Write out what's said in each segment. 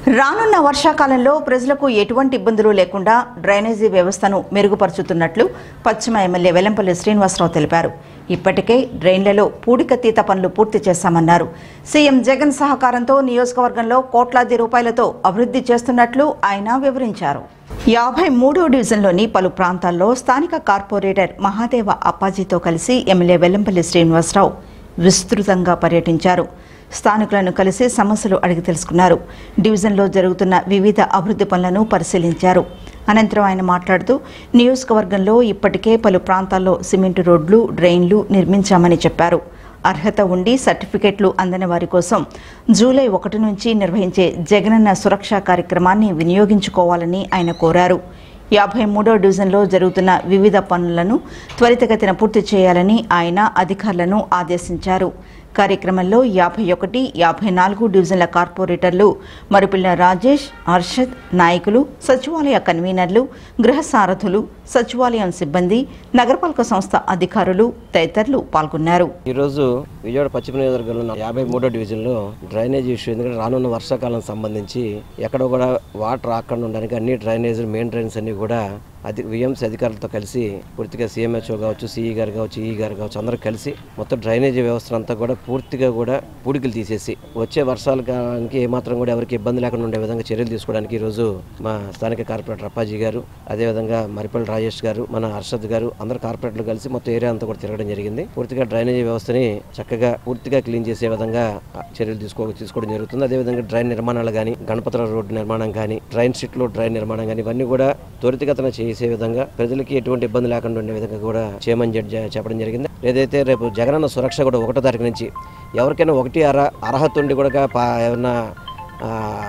రానున్న వర్షాకాలంలో ప్రజలకు ఎటువంటి ఇబ్బందులు లేకుండా డ్రైనేజీ వ్యవస్థను మెరుగుపరుచుతున్నట్లు పశ్చిమ ఎమ్మెల్యే వెల్లంపల్లి శ్రీనివాసరావు తెలిపారు ఇప్పటికే డ్రైన్లలో పూడికతీత పనులు పూర్తి చేశామన్నారు సీఎం జగన్ సహకారంతో నియోజకవర్గంలో కోట్లాది రూపాయలతో అభివృద్ధి చేస్తున్నట్లు ఆయన వివరించారు యాభై మూడో డివిజన్లోని పలు ప్రాంతాల్లో స్థానిక కార్పొరేటర్ మహాదేవ అప్పాజీతో కలిసి ఎమ్మెల్యే వెల్లంపల్లి శ్రీనివాసరావు విస్తృతంగా పర్యటించారు స్థానికులను కలిసి సమస్యలు అడిగి తెలుసుకున్నారు డివిజన్లో జరుగుతున్న వివిధ అభివృద్ధి పనులను పరిశీలించారు అనంతరం ఆయన మాట్లాడుతూ నియోజకవర్గంలో ఇప్పటికే పలు ప్రాంతాల్లో సిమెంటు రోడ్లు డ్రైన్లు నిర్మించామని చెప్పారు అర్హత ఉండి సర్టిఫికెట్లు అందని వారి కోసం జూలై ఒకటి నుంచి నిర్వహించే జగనన్న సురక్ష కార్యక్రమాన్ని వినియోగించుకోవాలని ఆయన కోరారు యాభై మూడో డివిజన్లో జరుగుతున్న వివిధ పనులను త్వరితగతిన పూర్తి చేయాలని ఆయన అధికారులను ఆదేశించారు కార్యక్రమంలో యాభై ఒకటి యాభై నాలుగు డివిజన్ల కార్పొరేటర్లు మరుపిల్ల రాజేష్ హర్షద్ నాయకులు సచివాలయ కన్వీనర్లు గృహ సారథులు సచివాలయం సిబ్బంది నగరపాలక సంస్థ అధికారులు తదితరులు పాల్గొన్నారు ఈరోజు విజయవాడ పశ్చిమ నియోజకవర్గంలో ఉన్న యాభై మూడో డివిజన్లో డ్రైనేజ్ ఇష్యూ ఎందుకంటే రానున్న వర్షాకాలం సంబంధించి ఎక్కడ కూడా వాటర్ రాకుండా ఉండడానికి అన్ని డ్రైనేజీలు మెయిన్ డ్రైన్స్ అన్ని కూడా అది విఎంసీ అధికారులతో కలిసి పూర్తిగా సీఎంహెచ్ఓ కావచ్చు సిఈ గారు కావచ్చు ఈ గారు కావచ్చు అందరూ కలిసి మొత్తం డ్రైనేజీ వ్యవస్థ అంతా కూడా పూర్తిగా కూడా పూడికలు తీసేసి వచ్చే వర్షాల కాలానికి ఏమాత్రం కూడా ఎవరికి ఇబ్బంది లేకుండా ఉండే విధంగా చర్యలు తీసుకోవడానికి ఈరోజు మా స్థానిక కార్పొరేటర్ అప్పాజీ గారు అదేవిధంగా మరిపల్లి రాజేష్ గారు మన హర్షద్ గారు అందరు కార్పొరేటర్లు కలిసి మొత్తం ఏరియా అంతా కూడా తిరగడం జరిగింది పూర్తిగా డ్రైనేజీ వ్యవస్థని చక్కగా పూర్తిగా క్లీన్ చేసే విధంగా చర్యలు తీసుకో తీసుకోవడం జరుగుతుంది అదేవిధంగా డ్రైన్ నిర్మాణాలు కానీ గణపతుల రోడ్డు నిర్మాణం కానీ డ్రైన్ షీట్లు డ్రైన్ నిర్మాణం కానీ ఇవన్నీ కూడా త్వరితగతన చేసే విధంగా ప్రజలకి ఎటువంటి ఇబ్బంది లేకుండా ఉండే విధంగా కూడా చేయమని చెప్ప- చెప్పడం జరిగింది ఏదైతే రేపు జగనన్న సురక్ష కూడా ఒకటో తారీఖు నుంచి ఎవరికైనా ఒకటి అర అర్హత ఉండి కూడా పా- ఏమన్నా ఆ,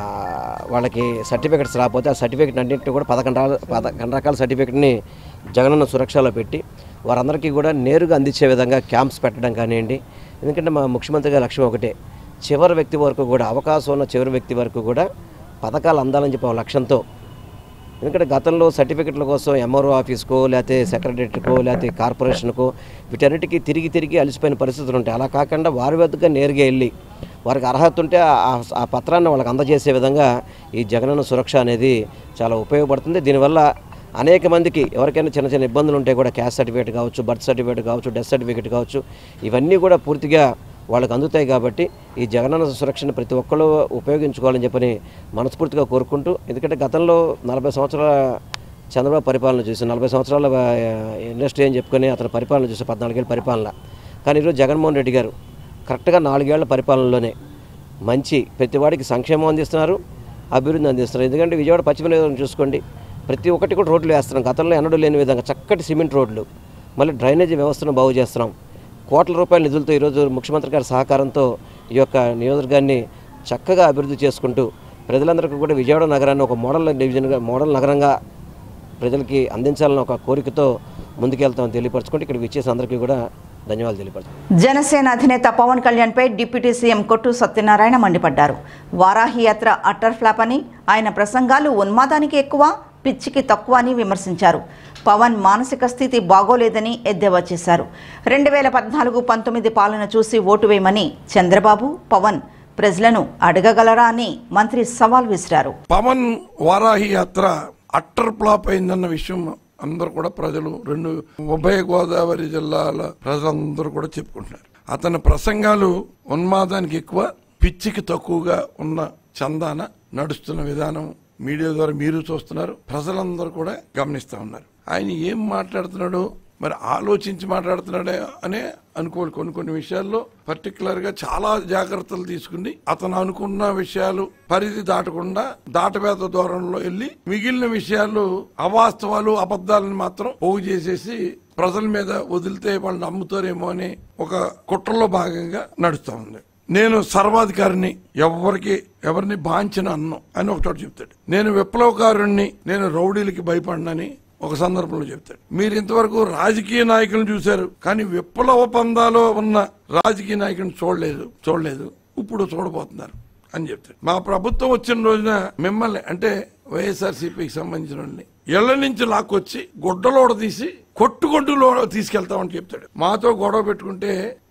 వాళ్ళకి సర్టిఫికెట్స్ రాకపోతే ఆ సర్టిఫికెట్ అన్నింటినీ కూడా పదకొండు రా- పదకొండు రకాల సర్టిఫికెట్ని జగనన్న సురక్షలో పెట్టి వారందరికీ కూడా నేరుగా అందించే విధంగా క్యాంప్స్ పెట్టడం కానివ్వండి ఎందుకంటే మా ముఖ్యమంత్రి గారి లక్ష్యం ఒకటే చివరి వ్యక్తి వరకు కూడా అవకాశం ఉన్న చివరి వ్యక్తి వరకు కూడా పథకాలు అందాలని చెప్పి ఒక లక్ష్యంతో ఎందుకంటే గతంలో సర్టిఫికెట్ల కోసం ఎంఆర్ఓ ఆఫీస్కో లేకపోతే సెక్రటరియట్కో లేకపోతే కార్పొరేషన్కో వీటన్నిటికీ తిరిగి తిరిగి అలసిపోయిన పరిస్థితులు ఉంటాయి అలా కాకుండా వారి వద్దగా నేరుగా వెళ్ళి వారికి అర్హత ఉంటే ఆ- ఆ పత్రాన్ని వాళ్ళకి అందజేసే విధంగా ఈ జగనన్న సురక్ష అనేది చాలా ఉపయోగపడుతుంది దీనివల్ల అనేక మందికి ఎవరికైనా చిన్న చిన్న ఇబ్బందులు ఉంటే కూడా క్యాస్ట్ సర్టిఫికేట్ కావచ్చు బర్త్ సర్టిఫికేట్ కావచ్చు డెత్ సర్టిఫికేట్ కావచ్చు ఇవన్నీ కూడా పూర్తిగా వాళ్ళకి అందుతాయి కాబట్టి ఈ జగనన్న సురక్షను ప్రతి ఒక్కళ్ళు ఉపయోగించుకోవాలని చెప్పని మనస్ఫూర్తిగా కోరుకుంటూ ఎందుకంటే గతంలో నలభై సంవత్సరాల చంద్రబాబు పరిపాలన చూసి నలభై సంవత్సరాల ఆ, ఇండస్ట్రీ అని చెప్పుకొని అతను పరిపాలన చూసి పద్నాలుగేళ్ళ పరిపాలన కానీ ఈరోజు జగన్మోహన్ రెడ్డి గారు కరెక్ట్గా నాలుగేళ్ల పరిపాలనలోనే మంచి ప్రతి వాడికి సంక్షేమం అందిస్తున్నారు అభివృద్ధి అందిస్తున్నారు ఎందుకంటే విజయవాడ పశ్చిమ నియోజకవర్గం చూసుకోండి ప్రతి ఒక్కటి కూడా రోడ్లు వేస్తున్నాం గతంలో ఎన్నడూ లేని విధంగా చక్కటి సిమెంట్ రోడ్లు మళ్ళీ డ్రైనేజీ వ్యవస్థను బాగు చేస్తున్నాం కోట్ల రూపాయల నిధులతో ఈరోజు ముఖ్యమంత్రి గారి సహకారంతో ఈ యొక్క నియోజకవర్గాన్ని చక్కగా అభివృద్ధి చేసుకుంటూ ప్రజలందరికీ కూడా విజయవాడ నగరాన్ని ఒక మోడల్ డివిజన్గా మోడల్ నగరంగా ప్రజలకి అందించాలన్న ఒక కోరికతో ముందుకెళ్తామని తెలియపరచుకుంటూ ఇక్కడికి వచ్చేసి అందరికీ కూడా ధన్యవాదాలు తెలియపరచుకుంటాం జనసేన అధినేత పవన్ కళ్యాణ్ పై డిప్యూటీ సీఎం కొట్టు సత్యనారాయణ మండిపడ్డారు వారాహి యాత్ర అట్టర్ ఫ్లాప్ అని ఆయన ప్రసంగాలు ఉన్మాదానికి ఎక్కువ పిచ్చికి తక్కువ అని విమర్శించారు పవన్ మానసిక స్థితి బాగోలేదని ఎద్దేవా చేశారు రెండు వేల పద్నాలుగు పంతొమ్మిది పాలన చూసి ఓటు వేయమని చంద్రబాబు పవన్ ప్రజలను అడగగలరా అని మంత్రి సవాల్ విసిరారు పవన్ వారాహి యాత్ర అట్టర్ ఫ్లాప్ అయిందన్న విషయం అందరూ కూడా ప్రజలు రెండు ఉభయ గోదావరి జిల్లాల ప్రజలందరూ కూడా చెప్పుకుంటున్నారు అతని ప్రసంగాలు ఉన్మాదానికి ఎక్కువ పిచ్చికి తక్కువగా ఉన్న చందాన నడుస్తున్న విధానం మీడియా ద్వారా మీరు చూస్తున్నారు ప్రజలందరూ కూడా గమనిస్తా ఉన్నారు ఆయన ఏం మాట్లాడుతున్నాడు మరి ఆలోచించి మాట్లాడుతున్నాడే అనే అనుకోవాలి కొన్ని కొన్ని విషయాల్లో పర్టికులర్ గా చాలా జాగ్రత్తలు తీసుకుని అతను అనుకున్న విషయాలు పరిధి దాటకుండా దాటవేత దూరంలో వెళ్ళి మిగిలిన విషయాలు అవాస్తవాలు అబద్ధాలను మాత్రం పోగు చేసేసి ప్రజల మీద వదిలితే వాళ్ళు నమ్ముతారేమో అని ఒక కుట్రలో భాగంగా నడుస్తా ఉంది నేను సర్వాధికారిని ఎవరికి ఎవరిని బాంచిన అన్నం అని ఒకటోటి చెప్తాడు నేను విప్లవకారుణ్ణి నేను రౌడీలకి భయపడినని ఒక సందర్భంలో చెప్తాడు మీరు ఇంతవరకు రాజకీయ నాయకులను చూశారు కానీ విప్లవ పందాలో ఉన్న రాజకీయ నాయకులను చూడలేదు చూడలేదు ఇప్పుడు చూడబోతున్నారు అని చెప్తాడు మా ప్రభుత్వం వచ్చిన రోజున మిమ్మల్ని అంటే వైఎస్ఆర్సీపీకి సంబంధించిన వాళ్ళని ఇళ్ల నుంచి లాక్కొచ్చి గుడ్డలోడ తీసి కొట్టుకొట్టులో తీసుకెళ్తామని చెప్తాడు మాతో గొడవ పెట్టుకుంటే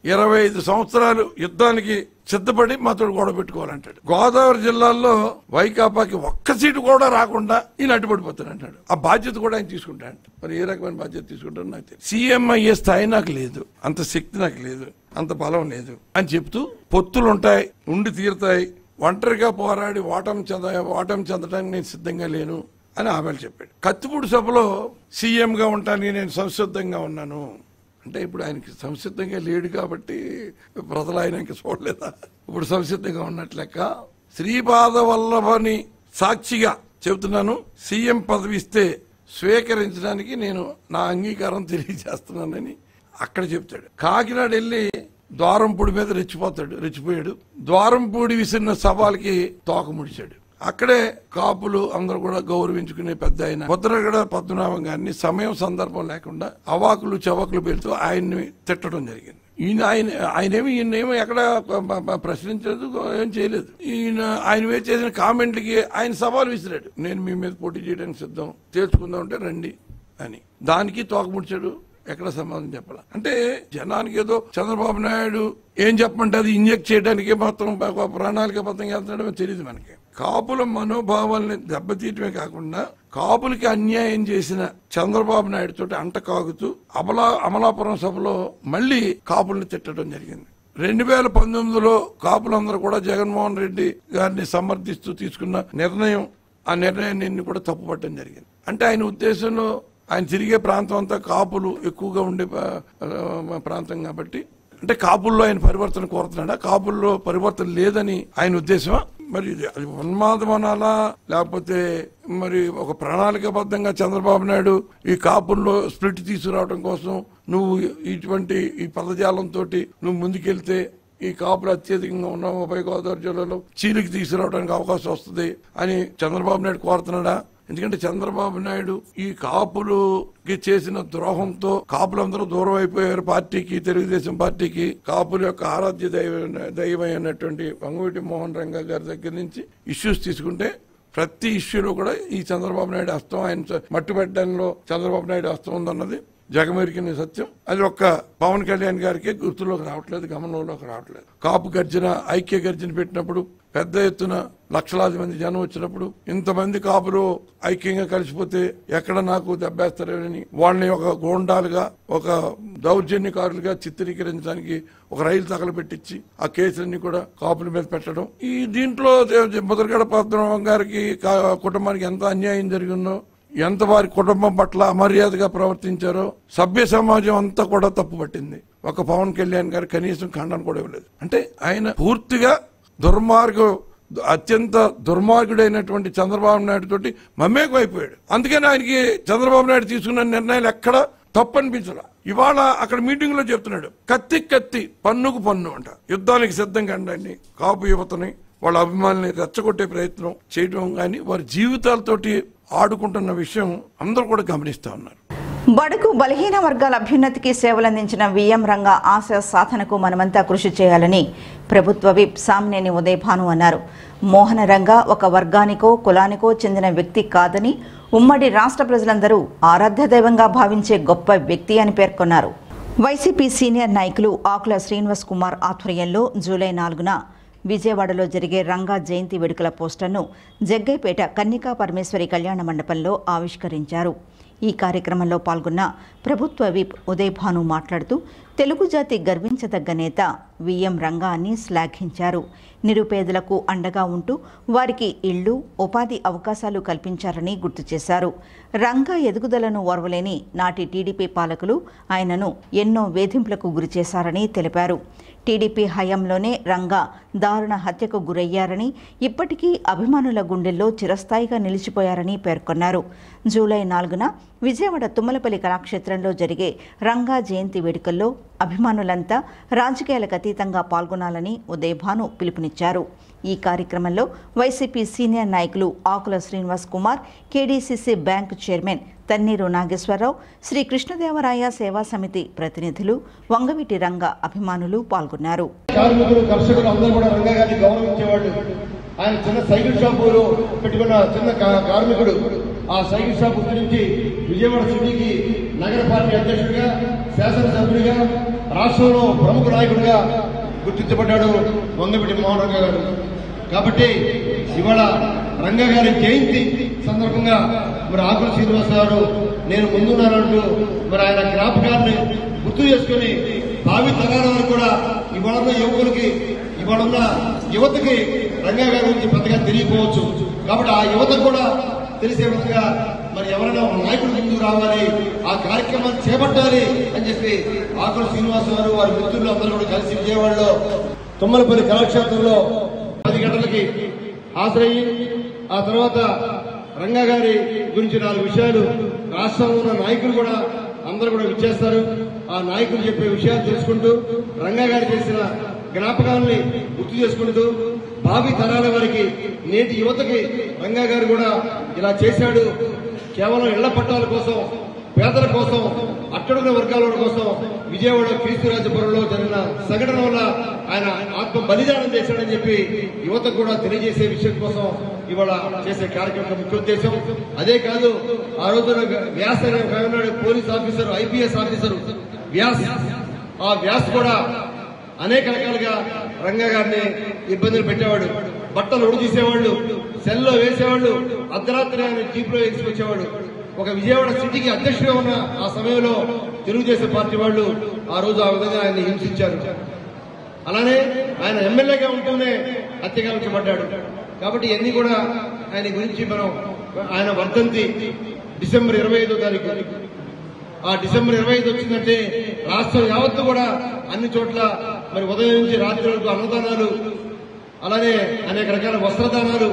ఇరవై ఐదు సంవత్సరాలు యుద్ధానికి సిద్ధపడి మాతో గొడవ పెట్టుకోవాలంటాడు గోదావరి జిల్లాల్లో వైకాపాకి ఒక్క సీటు కూడా రాకుండా ఈయన అడ్డుపడిపోతాడు అంటాడు ఆ బాధ్యత కూడా ఆయన తీసుకుంటాడు మరి ఏ రకమైన బాధ్యత తీసుకుంటాడో నాకు తెలియదు సీఎం అయ్యే స్థాయి నాకు లేదు అంత శక్తి నాకు లేదు అంత బలం లేదు అని చెప్తూ పొత్తులు ఉంటాయి ఉండి తీరుతాయి ఒంటరిగా పోరాడి ఓటమి చెంద ఓటమి చెందడానికి నేను సిద్ధంగా లేను అని ఆమె చెప్పాడు కత్తిపూడి సభలో సీఎంగా ఉంటానికి నేను సంసిద్ధంగా ఉన్నాను అంటే ఇప్పుడు ఆయనకి సంసిద్ధంగా లేడు కాబట్టి ప్రజలు ఆయన ఇంకా చూడలేదా ఇప్పుడు సంసిద్ధంగా ఉన్నట్లెక్క శ్రీపాద వల్లభని సాక్షిగా చెబుతున్నాను సీఎం పదవి ఇస్తే స్వీకరించడానికి నేను నా అంగీకారం తెలియజేస్తున్నానని అక్కడ చెప్తాడు కాకినాడ వెళ్ళి ద్వారంపూడి మీద రెచ్చిపోతాడు రెచ్చిపోయాడు ద్వారంపూడి విసిరిన సవాల్కి తోక ముడిచాడు అక్కడే కాపులు అందరూ కూడా గౌరవించుకునే పెద్ద ఆయన ముద్రగడ పద్మనాభం గారిని సమయం సందర్భం లేకుండా అవాకులు చవాకులు పెడుతూ ఆయన్ని తిట్టడం జరిగింది ఈయన ఆయన ఆయనేమి ఈయనేమో ఎక్కడ ప- ప- ప్రశ్నించలేదు ఏం చేయలేదు ఈయన ఆయన మీద చేసిన కామెంట్లకి ఆయన సవాల్ విసిరాడు నేను మీ మీద పోటీ చేయడానికి సిద్ధం తేల్చుకుందాం అంటే రండి అని దానికి తోకముడిచాడు ఎక్కడ సమాధానం చెప్పాల అంటే జనానికి ఏదో చంద్రబాబు నాయుడు ఏం చెప్పమంటే అది ఇంజెక్ట్ చేయడానికి మొత్తం ఒక ప్రణాళిక బద్ధంగా వెళ్తాడో తెలియదు మనకి కాపుల మనోభావాల్ని దెబ్బతీయటమే కాకుండా కాపులకి అన్యాయం చేసిన చంద్రబాబు నాయుడు తోటి అంట కాగుతూ అమలా అమలాపురం సభలో మళ్ళీ కాపుల్ని తిట్టడం జరిగింది రెండు వేల పంతొమ్మిదిలో కాపులందరూ కూడా జగన్మోహన్ రెడ్డి గారిని సమర్థిస్తూ తీసుకున్న నిర్ణయం ఆ నిర్ణయాన్ని కూడా తప్పుపట్టడం జరిగింది అంటే ఆయన ఉద్దేశంలో ఆయన తిరిగే ప్రాంతం అంతా కాపులు ఎక్కువగా ఉండే ప- ఆ, ప్రాంతం కాబట్టి అంటే కాపుల్లో ఆయన పరివర్తన కోరుతున్నాడా కాపుల్లో పరివర్తన లేదని ఆయన ఉద్దేశమా మరి ఇది అది ఉన్మాదం అనాలా లేకపోతే మరి ఒక ప్రణాళికబద్ధంగా చంద్రబాబు నాయుడు ఈ కాపుల్లో స్ప్లిట్ తీసుకురావడం కోసం నువ్వు ఇటువంటి ఈ పదజాలంతో నువ్వు ముందుకెళ్తే ఈ కాపులు అత్యధికంగా ఉన్న ఉభయ గోదావరి జిల్లాలో చీలికి తీసుకురావడానికి అవకాశం వస్తుంది అని చంద్రబాబు నాయుడు కోరుతున్నాడా ఎందుకంటే చంద్రబాబు నాయుడు ఈ కాపులుకి చేసిన ద్రోహంతో కాపులందరూ దూరం అయిపోయారు పార్టీకి తెలుగుదేశం పార్టీకి కాపుల యొక్క ఆరాధ్య దైవ దైవమైనటువంటి వంగవీటి మోహన్ రంగా గారి దగ్గర నుంచి ఇష్యూస్ తీసుకుంటే ప్రతి ఇష్యూలో కూడా ఈ చంద్రబాబు నాయుడు హస్తం ఆయన మట్టు పెట్టడంలో చంద్రబాబు నాయుడు హస్తం ఉందన్నది జగమెరికిన సత్యం అది ఒక్క పవన్ కళ్యాణ్ గారికి గుర్తులోకి రావట్లేదు గమనంలోకి రావట్లేదు కాపు గర్జన ఐక్య గర్జన పెట్టినప్పుడు పెద్ద ఎత్తున లక్షలాది మంది జనం వచ్చినప్పుడు ఇంతమంది కాపులు ఐక్యంగా కలిసిపోతే ఎక్కడ నాకు దెబ్బేస్తారని వాళ్ళని ఒక గోండాలుగా ఒక దౌర్జన్యకారులుగా చిత్రీకరించడానికి ఒక రైలు తగలబెట్టించి ఆ కేసులన్నీ కూడా కాపుల మీద పెట్టడం ఈ దీంట్లో ముద్రగడ పద్మనాభం గారికి కా- కుటుంబానికి ఎంత అన్యాయం జరిగిందో ఎంత వారి కుటుంబం పట్ల అమర్యాదగా ప్రవర్తించారో సభ్య సమాజం అంతా కూడా తప్పు పట్టింది ఒక పవన్ కళ్యాణ్ గారు కనీసం ఖండన కూడా ఇవ్వలేదు అంటే ఆయన పూర్తిగా దుర్మార్గం అత్యంత దుర్మార్గుడైనటువంటి చంద్రబాబు నాయుడు తోటి మమేకం అయిపోయాడు అందుకని ఆయనకి చంద్రబాబు నాయుడు తీసుకున్న నిర్ణయాలు ఎక్కడ తప్పు అనిపించలా ఇవాళ అక్కడ మీటింగ్ లో చెప్తున్నాడు కత్తి కత్తి పన్నుకు పన్ను అంట యుద్ధానికి సిద్ధంగా ఉండండి కాపు యువతని వాళ్ళ అభిమానుల్ని రెచ్చగొట్టే ప్రయత్నం చేయడం కానీ వారి జీవితాలతోటి ఆడుకుంటున్న విషయం అందరూ కూడా గమనిస్తా ఉన్నారు బడుగు బలహీన వర్గాల అభ్యున్నతికి సేవలందించిన విఎం రంగ ఆశయ సాధనకు మనమంతా కృషి చేయాలని ప్రభుత్వ విప్ సామ్నేని ఉదయ్ భాను అన్నారు మోహన రంగ ఒక వర్గానికో కులానికో చెందిన వ్యక్తి కాదని ఉమ్మడి రాష్ట్ర ప్రజలందరూ ఆరాధ్య దైవంగా భావించే గొప్ప వ్యక్తి అని పేర్కొన్నారు వైసీపీ సీనియర్ నాయకులు ఆకుల శ్రీనివాస్ కుమార్ ఆధ్వర్యంలో జూలై నాలుగున విజయవాడలో జరిగే రంగా జయంతి వేడుకల పోస్టర్ను జగ్గైపేట కన్నికా పరమేశ్వరి కళ్యాణ మండపంలో ఆవిష్కరించారు ఈ కార్యక్రమంలో పాల్గొన్న ప్రభుత్వ విప్ ఉదయ్ భాను మాట్లాడుతూ తెలుగు జాతి గర్వించదగ్గ నేత విఎం రంగా అని శ్లాఘించారు నిరుపేదలకు అండగా ఉంటూ వారికి ఇళ్లు ఉపాధి అవకాశాలు కల్పించారని గుర్తు చేశారు రంగా ఎదుగుదలను ఓర్వలేని నాటి టీడీపీ పాలకులు ఆయనను ఎన్నో వేధింపులకు గురిచేశారని తెలిపారు టీడీపీ హయాంలోనే రంగా దారుణ హత్యకు గురయ్యారని ఇప్పటికీ అభిమానుల గుండెల్లో చిరస్థాయిగా నిలిచిపోయారని పేర్కొన్నారు జూలై నాలుగున విజయవాడ తుమ్మలపల్లి కళాక్షేత్రంలో జరిగే రంగా జయంతి వేడుకల్లో అభిమానులంతా రాజకీయాలకు అతీతంగా పాల్గొనాలని ఉదయభాను పిలుపునిచ్చారు ఈ కార్యక్రమంలో వైసీపీ సీనియర్ నాయకులు Akula Srinivas Kumar KDCC bank chairman Tanneeru Nageswararao Shri Krishnadevaraya Seva Samiti ప్రతినిధులు వంగవీటి రంగ అభిమానులు పాల్గొన్నారు కార్మికులు కర్షకులు అందరూ కూడా రంగా గారిని గౌరవించేవాళ్ళు ఆయన చిన్న సైకిల్ షాపులో పెట్టుకున్న చిన్న కా- కార్మికుడు ఆ సైకిల్ షాప్ గురించి విజయవాడ సిటీకి నగర పార్టీ అధ్యక్షుడిగా శాసనసభ్యుడిగా రాష్ట్రంలో ప్రముఖ నాయకుడిగా గుర్తించబడ్డాడు వంగపిటి మోహన్ రంగ గారు కాబట్టి ఇవాళ రంగ గారి జయంతి సందర్భంగా మరి ఆకుల శ్రీనివాస గారు నేను ముందున్నానంటూ మరి ఆయన జ్ఞాపకాన్ని గుర్తు చేసుకుని భావి తరాల వరకు కూడా ఇవాళ ఉన్న యువకులకి ఇవాళ ఉన్న యువతకి రంగా గారి గురించి పెద్దగా తెలియకపోవచ్చు కాబట్టి ఆ యువతకు కూడా తెలిసే విధంగా మరి ఎవరైనా ఒక నాయకుడు ముందుకు రావాలి ఆ కార్యక్రమాన్ని చేపట్టాలి అని చెప్పి ఆకుల శ్రీనివాస గారు వారి మిత్రులు అందరూ కూడా కలిసి విజయవాడలో తుమ్మలపల్లి కళాక్షేత్రంలో పది గంటలకి హాజరయ్యి ఆ తర్వాత రంగా గారి గురించి నాలుగు విషయాలు రాష్ట్రంలో ఉన్న నాయకులు కూడా అందరూ కూడా విచ్చేస్తారు ఆ నాయకులు చెప్పే విషయాలు తెలుసుకుంటూ రంగా గారు చేసిన జ్ఞాపకాలని గుర్తు చేసుకుంటూ భావి తరాల వారికి నేటి యువతకి రంగా గారు కూడా ఇలా చేశాడు కేవలం ఇళ్ల పట్టాల కోసం పేదల కోసం అట్టడుగుల వర్గాల కోసం విజయవాడ క్రీస్తురాజపురంలో జరిగిన సంఘటన వల్ల ఆయన ఆత్మ బలిదానం చేశాడని చెప్పి యువతకు కూడా తెలియజేసే విషయం కోసం ఇవాళ చేసే కార్యక్రమం ముఖ్య ఉద్దేశం అదే కాదు ఆ రోజున వ్యాస్ అనే ఒక ఆయన ఉన్నాడు, police officer IPS officer Vyas ఆ వ్యాస్ కూడా అనేక రకాలుగా రంగా గారిని ఇబ్బందులు పెట్టేవాడు బట్టలు ఉడితీసేవాళ్ళు సెల్లో వేసేవాళ్ళు అర్ధరాత్రి ఆయన జీప్ లో వేసుకొచ్చేవాడు ఒక విజయవాడ సిటీకి అధ్యక్షుడిగా ఉన్న ఆ సమయంలో తెలుగుదేశం పార్టీ వాళ్ళు ఆ రోజు ఆ విధంగా ఆయన్ని హింసించారు అలానే ఆయన ఎమ్మెల్యేగా ఉంటూనే హత్యగావించబడ్డాడు కాబట్టి ఇవన్నీ కూడా ఆయన గురించి మనం ఆయన వర్ధంతి డిసెంబర్ ఇరవై ఐదో తారీఖు ఆ డిసెంబర్ ఇరవై ఐదు వచ్చిందంటే రాష్ట్రం యావత్తు కూడా అన్ని చోట్ల మరి ఉదయం నుంచి రాత్రి వరకు అన్నదానాలు అలానే అనేక రకాల వస్త్రదానాలు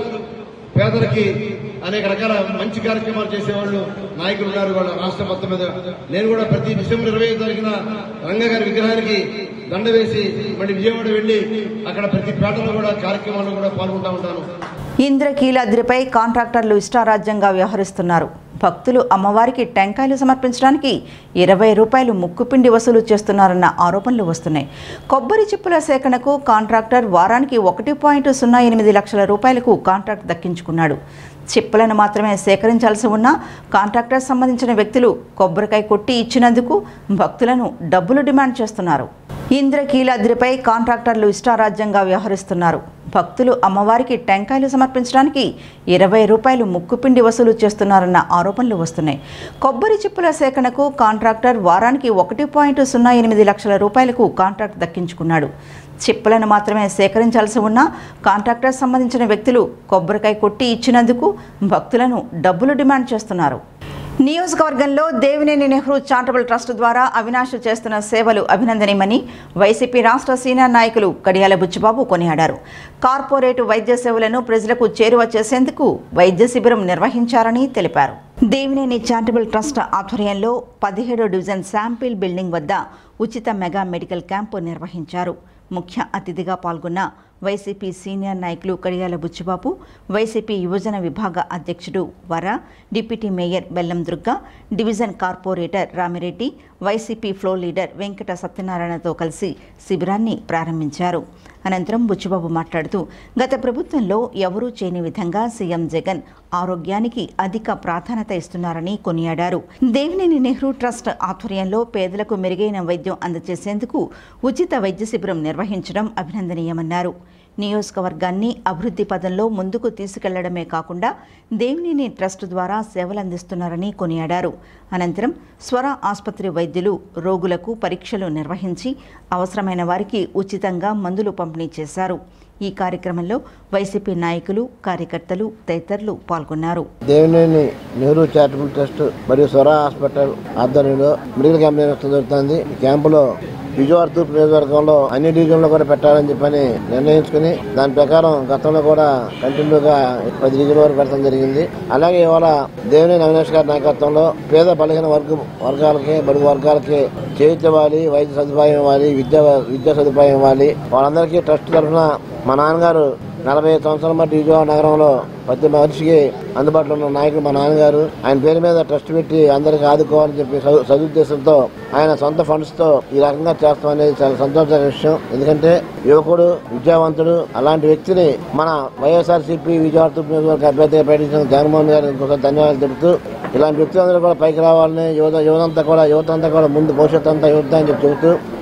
పేదలకి అనేక రకాల మంచి కార్యక్రమాలు చేసేవాళ్ళు నాయకులు ఉన్నారు వాళ్ళ రాష్ట్రం మొత్తం మీద నేను కూడా ప్రతి డిసెంబర్ ఇరవై ఐదు తారీఖున రంగ గారి విగ్రహానికి దండ వేసి మళ్ళీ విజయవాడ వెళ్లి అక్కడ ప్రతి పేటలో కూడా కార్యక్రమాల్లో కూడా పాల్గొంటా ఉంటాను ఇంద్రకీలాద్రిపై కాంట్రాక్టర్లు ఇష్టారాజ్యంగా వ్యవహరిస్తున్నారు భక్తులు అమ్మవారికి టెంకాయలు సమర్పించడానికి ఇరవై రూపాయలు ముక్కుపిండి వసూలు చేస్తున్నారన్న ఆరోపణలు వస్తున్నాయి కొబ్బరి చిప్పుల సేకరణకు కాంట్రాక్టర్ వారానికి ఒకటి పాయింట్ సున్నా ఎనిమిది లక్షల రూపాయలకు కాంట్రాక్ట్ దక్కించుకున్నాడు చిప్పులను మాత్రమే సేకరించాల్సి ఉన్న కాంట్రాక్టర్ సంబంధించిన వ్యక్తులు కొబ్బరికాయ కొట్టి ఇచ్చినందుకు భక్తులను డబ్బులు డిమాండ్ చేస్తున్నారు ఇంద్రకీలాద్రిపై కాంట్రాక్టర్లు ఇష్టారాజ్యంగా వ్యవహరిస్తున్నారు భక్తులు అమ్మవారికి టెంకాయలు సమర్పించడానికి ఇరవై రూపాయలు ముక్కుపిండి వసూలు చేస్తున్నారన్న ఆరోపణలు వస్తున్నాయి కొబ్బరి చిప్పుల సేకరణకు కాంట్రాక్టర్ వారానికి ఒకటి పాయింట్ సున్నా ఎనిమిది లక్షల రూపాయలకు కాంట్రాక్ట్ దక్కించుకున్నాడు చిప్పులను మాత్రమే సేకరించాల్సి ఉన్న కాంట్రాక్టర్ సంబంధించిన వ్యక్తులు కొబ్బరికాయ కొట్టి ఇచ్చినందుకు భక్తులను డబ్బులు డిమాండ్ చేస్తున్నారు నియోజకవర్గంలో దేవినేని నెహ్రూ చారిటబుల్ ట్రస్ట్ ద్వారా అవినాష్ చేస్తున్న సేవలు అభినందనీయమని వైసీపీ రాష్ట్ర సీనియర్ నాయకులు కడియాల బుచ్చిబాబు కొనియాడారు కార్పొరేట్ వైద్య సేవలను ప్రజలకు చేరువ చేసేందుకు వైద్య శిబిరం నిర్వహించారని తెలిపారు దేవినేని చారిటబుల్ ట్రస్ట్ ఆధ్వర్యంలో పదిహేడో డివిజన్ శాంపిల్ బిల్డింగ్ వద్ద ఉచిత మెగా మెడికల్ క్యాంపు నిర్వహించారు ముఖ్య అతిథిగా పాల్గొన్న వైసీపీ సీనియర్ నాయకులు కడియాల బుచ్చిబాబు వైసీపీ యువజన విభాగ అధ్యక్షుడు వర deputy mayor Bellam Durga division corporator Ramireddy YCP floor leader Venkata సత్యనారాయణతో కలిసి శిబిరాన్ని ప్రారంభించారు అనంతరం బుచ్చిబాబు మాట్లాడుతూ గత ప్రభుత్వంలో ఎవరూ చేయని విధంగా సీఎం జగన్ ఆరోగ్యానికి అధిక ప్రాధాన్యత ఇస్తున్నారని కొనియాడారు దేవినేని నెహ్రూ ట్రస్ట్ ఆధ్వర్యంలో పేదలకు మెరుగైన వైద్యం అందజేసేందుకు ఉచిత వైద్య శిబిరం నిర్వహించడం అభినందనీయమన్నారు నియోజకవర్గాన్ని అభివృద్ధి పదంలో ముందుకు తీసుకెళ్లడమే కాకుండా దేవినేని ట్రస్ట్ ద్వారా సేవలందిస్తున్నారని కొనియాడారు అనంతరం స్వర ఆసుపత్రి వైద్యులు రోగులకు పరీక్షలు నిర్వహించి అవసరమైన వారికి ఉచితంగా మందులు పంపిణీ చేశారు ఈ కార్యక్రమంలో వైసీపీ నాయకులు కార్యకర్తలు తదితరులు పాల్గొన్నారు దేవినేని నెహ్రూ చారిటబుల్ ట్రస్ట్ మరియు స్వర హాస్పిటల్ ఆధ్వర్యంలో మెడికల్ క్యాంప్ నిర్వహించడం జరుగుతుంది ఈ క్యాంపులో విజయవాడ తూర్పు నియోజకవర్గంలో అన్ని డివిజన్లో కూడా పెట్టాలని చెప్పని నిర్ణయించుకుని దాని ప్రకారం గతంలో కూడా కంటిన్యూగా పది డివిజన్ల వరకు పెట్టడం జరిగింది అలాగే ఇవాళ దేవినేని అవినాష్ గారి నాయకత్వంలో పేద బలహీన వర్గ వర్గాలకి బడుగు వర్గాలకి చేయించవాలి వైద్య సదుపాయం ఇవ్వాలి విద్యా విద్యా సదుపాయం ఇవ్వాలి వాళ్ళందరికీ ట్రస్ట్ తరఫున మా నాన్నగారు నలభై ఐదు సంవత్సరాల మధ్య విజయవాడ నగరంలో ప్రతి మనిషికి అందుబాటులో ఉన్న నాయకుడు మా నాన్నగారు ఆయన పేరు మీద ట్రస్ట్ పెట్టి అందరికి ఆదుకోవాలని చెప్పి సదు- సదుద్దేశంతో ఆయన సొంత ఫండ్స్ తో ఈ రకంగా చేస్తాం అనేది చాలా సంతోషమైన విషయం ఎందుకంటే యువకుడు విద్యావంతుడు అలాంటి వ్యక్తిని మన వైఎస్ఆర్ సిపి విజయవాడ తూర్పు నియోజకవర్గ అభ్యర్థిగా ప్రకటించిన జగన్మోహన్ గారికి ఇంకోసారి ధన్యవాదాలు తెలుపుతూ ఇలాంటి వ్యక్తులందరూ కూడా పైకి రావాలని యువత యువతంతా కూడా యువత అంతా కూడా ముందు భవిష్యత్తు అంతా యువత అని చెప్పి చెబుతూ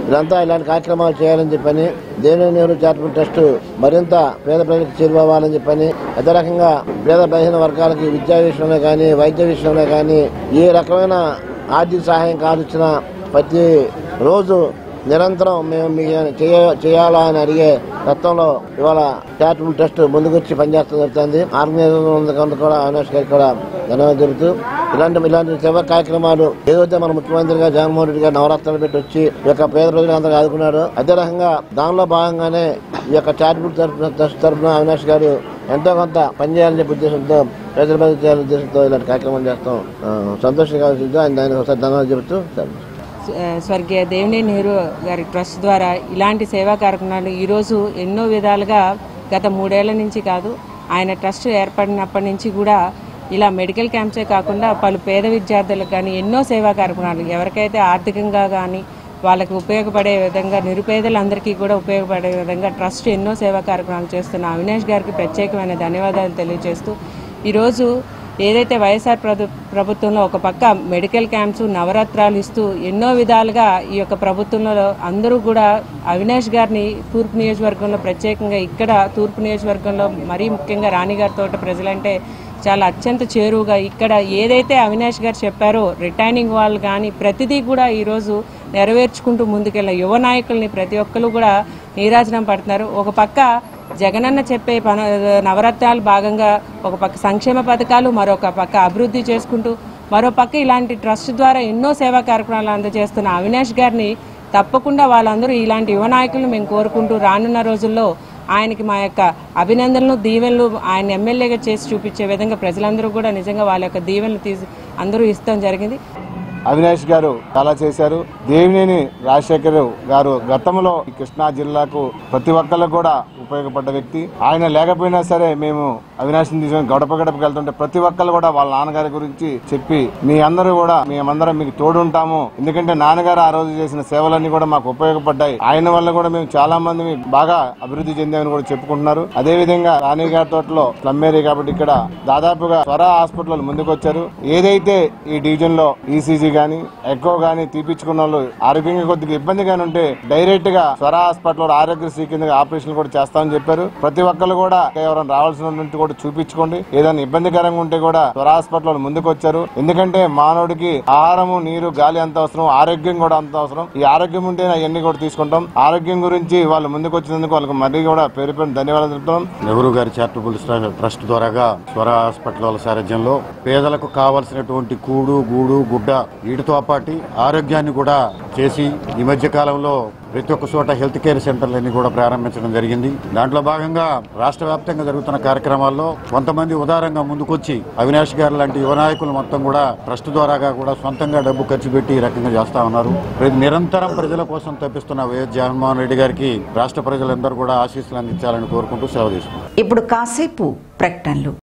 ఇదంతా ఇలాంటి కార్యక్రమాలు చేయాలని చెప్పని దేవినేని నెహ్రూ చారిటబుల్ ట్రస్ట్ మరింత పేద ప్రజలకు చేరువవ్వాలని చెప్పని అదే రకంగా పేద బలహీన వర్గాలకి విద్యా విషయంలో కానీ వైద్య విషయంలో కానీ ఏ రకమైన ఆర్థిక సహాయం కావాల్సిన ప్రతి రోజు నిరంతరం మేము మీకు చేయ చేయాలా అని అడిగే తత్వంలో ఇవాళ చారిటబుల్ ట్రస్ట్ ముందుకొచ్చి పనిచేస్తూ జరుగుతుంది ఆర్గనైజేషన్ ఉంది కనుక కూడా అవినాష్ గారికి కూడా ధన్యవాదాలు చెబుతూ ఇలాంటి ఇలాంటి సేవా కార్యక్రమాలు ఏదైతే మన ముఖ్యమంత్రిగా జగన్మోహన్ రెడ్డి గారు నవరాత్రులు పెట్టి వచ్చి ఈ యొక్క పేద ప్రజలు అందరూ ఆదుకున్నారు అదే రకంగా దానిలో భాగంగానే ఈ యొక్క చారిటబుల్ తరఫున ట్రస్ట్ తరఫున అవినాష్ గారు ఎంతో కొంత పనిచేయాలని చెప్పే ఉద్దేశంతో ప్రజల మీద చేయాలనే ఉద్దేశంతో ఇలాంటి కార్యక్రమం చేస్తాం ఆ, సంతోషంగా ఉంది. ఆయన దానికి ఒకసారి ధన్యవాదాలు చెబుతూ సెలవు. స్వర్గీయ దేవినేని నెహ్రూ గారి ట్రస్ట్ ద్వారా ఇలాంటి సేవా కార్యక్రమాలు ఈరోజు ఎన్నో విధాలుగా గత మూడేళ్ల నుంచి కాదు ఆయన ట్రస్ట్ ఏర్పడినప్పటి నుంచి కూడా ఇలా మెడికల్ క్యాంప్సే కాకుండా పలు పేద విద్యార్థులకు కానీ ఎన్నో సేవా కార్యక్రమాలు ఎవరికైతే ఆర్థికంగా కానీ వాళ్ళకి ఉపయోగపడే విధంగా నిరుపేదలందరికీ కూడా ఉపయోగపడే విధంగా ట్రస్ట్ ఎన్నో సేవా కార్యక్రమాలు చేస్తున్న అవినాష్ గారికి ప్రత్యేకమైన ధన్యవాదాలు తెలియజేస్తూ ఈరోజు ఏదైతే వైఎస్ఆర్ ప్రభు ప్రభుత్వంలో ఒక పక్క మెడికల్ క్యాంప్స్ నవరాత్రాలు ఇస్తూ ఎన్నో విధాలుగా ఈ యొక్క ప్రభుత్వంలో అందరూ కూడా అవినాష్ గారిని తూర్పు నియోజకవర్గంలో ప్రత్యేకంగా ఇక్కడ తూర్పు నియోజకవర్గంలో మరీ ముఖ్యంగా రాణిగారి తోట ప్రజలంటే చాలా అత్యంత చేరువుగా ఇక్కడ ఏదైతే అవినాష్ గారు చెప్పారో రిటైనింగ్ వాళ్ళు కానీ ప్రతిదీ కూడా ఈరోజు నెరవేర్చుకుంటూ ముందుకెళ్ళిన యువ నాయకుల్ని ప్రతి ఒక్కరు కూడా నీరాజనం పడుతున్నారు ఒక పక్క జగనన్న చెప్పే పన నవరత్నాలు భాగంగా ఒక పక్క సంక్షేమ పథకాలు మరొక పక్క అభివృద్ధి చేసుకుంటూ మరో పక్క ఇలాంటి ట్రస్ట్ ద్వారా ఎన్నో సేవా కార్యక్రమాలు అందజేస్తున్న అవినాష్ గారిని తప్పకుండా వాళ్ళందరూ ఇలాంటి యువ నాయకులను మేము కోరుకుంటూ రానున్న రోజుల్లో ఆయనకి మా యొక్క అభినందనలు దీవెనలు ఆయన ఎమ్మెల్యేగా చేసి చూపించే విధంగా ప్రజలందరూ కూడా నిజంగా వాళ్ళ యొక్క దీవెనలు తీసి అందరూ ఇస్తాం జరిగింది అవినాష్ గారు చాలా చేశారు దేవినేని రాజశేఖర్ గారు గతంలో ఈ కృష్ణా జిల్లాకు ప్రతి ఒక్కళ్ళు కూడా ఉపయోగపడ్డ వ్యక్తి ఆయన లేకపోయినా సరే మేము అవినాష్ని తీసుకొని గడప గడపకి వెళ్తుంటే ప్రతి ఒక్కళ్ళు కూడా వాళ్ళ నాన్నగారి గురించి చెప్పి మీ అందరూ కూడా మేమందరం మీకు తోడుంటాము ఎందుకంటే నాన్నగారు ఆ రోజు చేసిన సేవలన్నీ కూడా మాకు ఉపయోగపడ్డాయి ఆయన వల్ల కూడా మేము చాలా మంది బాగా అభివృద్ధి చెందామని కూడా చెప్పుకుంటున్నారు అదే విధంగా రాణి గారి తోటలో స్లమ్ ఏరియా కాబట్టి ఇక్కడ దాదాపుగా స్వర హాస్పిటల్ ముందుకు వచ్చారు ఏదైతే ఈ డివిజన్ లో ఈసీజీ గానీ ఎక్కో గానీ తీపించుకున్న వాళ్ళు ఆరోగ్యంగా కొద్దిగా ఇబ్బందిగానే ఉంటే డైరెక్ట్ గా స్వర హాస్పిటల్ ఆరోగ్యశ్రీ కింద ఆపరేషన్ కూడా చేస్తామని చెప్పారు ప్రతి ఒక్కరు కూడా ఎవరైనా రావాల్సిన నుండి కూడా చూపించుకోండి ఏదైనా ఇబ్బందికరంగా ఉంటే కూడా స్వర హాస్పిటల్ ముందుకు వచ్చారు ఎందుకంటే మానవుడికి ఆహారము నీరు గాలి అంత అవసరం ఆరోగ్యం కూడా అంత అవసరం ఈ ఆరోగ్యం ఉంటేనే అవన్నీ కూడా తీసుకుంటాం ఆరోగ్యం గురించి వాళ్ళు ముందుకు వచ్చినందుకు వాళ్ళకి మరీ కూడా పేరు పేరు ధన్యవాదాలు చెప్తున్నాం నెహ్రూ గారి చారిటబుల్ ట్రస్ట్ ద్వారాగా స్వర హాస్పిటల్ వాళ్ళ సారథ్యంలో పేదలకు కావలసినటువంటి కూడు గూడు గుడ్డ వీటితో పాటు ఆరోగ్యాన్ని కూడా చేసి ఈ మధ్య కాలంలో ప్రతి ఒక్క చోట హెల్త్ కేర్ సెంటర్లన్నీ కూడా ప్రారంభించడం జరిగింది దాంట్లో భాగంగా రాష్ట్ర వ్యాప్తంగా జరుగుతున్న కార్యక్రమాల్లో కొంతమంది ఉదారంగా ముందుకొచ్చి అవినాష్ గారు లాంటి యువ నాయకులు మొత్తం కూడా ట్రస్ట్ ద్వారాగా కూడా సొంతంగా డబ్బు ఖర్చు పెట్టి ఈ రకంగా చేస్తా ఉన్నారు ప్రతి- నిరంతరం ప్రజల కోసం తప్పిస్తున్న వైఎస్ జగన్మోహన్ రెడ్డి గారికి రాష్ట్ర ప్రజలందరూ కూడా ఆశీస్సులు అందించాలని కోరుకుంటూ సెలవు తీసుకుంటారు ఇప్పుడు కాసేపు ప్రకటనలు